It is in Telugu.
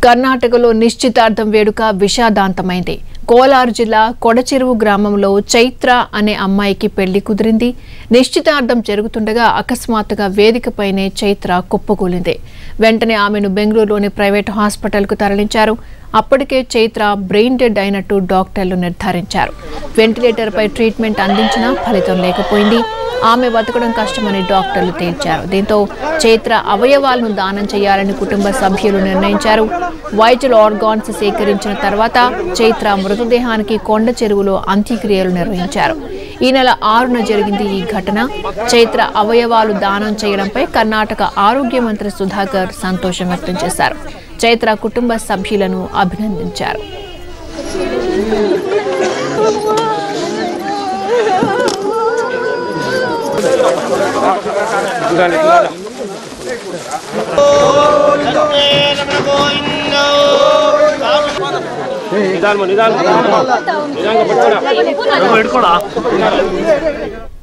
కర్ణాటకలో నిశ్చితార్థం వేడుక విషాదాంతమైంది కోలార్ జిల్లా కొడచెరువు గ్రామంలో చైత్ర అనే అమ్మాయికి పెళ్లి కుదిరింది నిశ్చితార్థం జరుగుతుండగా అకస్మాత్తుగా వేదికపైనే చైత్ర కుప్పకూలింది వెంటనే ఆమెను బెంగళూరులోని ప్రైవేట్ హాస్పిటల్కు తరలించారు అప్పటికే చైత్ర బ్రెయిన్ డెడ్ అయినట్టు డాక్టర్లు నిర్ధారించారు వెంటిలేటర్పై ట్రీట్మెంట్ అందించినా ఫలితం లేకపోయింది ఆమె బతకడం కష్టమని డాక్టర్లు తేల్చారు దీంతో చైత్ర అవయవాలను దానం చేయాలని కుటుంబ సభ్యులు నిర్ణయించారు వైటల్ ఆర్గాన్స్ సేకరించిన తర్వాత చైత్ర మృతదేహానికి కొండ చెరువులో అంత్యక్రియలు నిర్వహించారు ఈ నెల ఆరున జరిగింది ఈ ఘటన చైత్ర అవయవాలు దానం చేయడంపై కర్ణాటక ఆరోగ్య మంత్రి సుధాకర్ సంతోషం వ్యక్తం చేశారు చైత్ర కుటుంబ సభ్యులను అభినందించారు నిదానం నిదానం నిదానంగా పెట్టుకోరా పెట్టుకోడా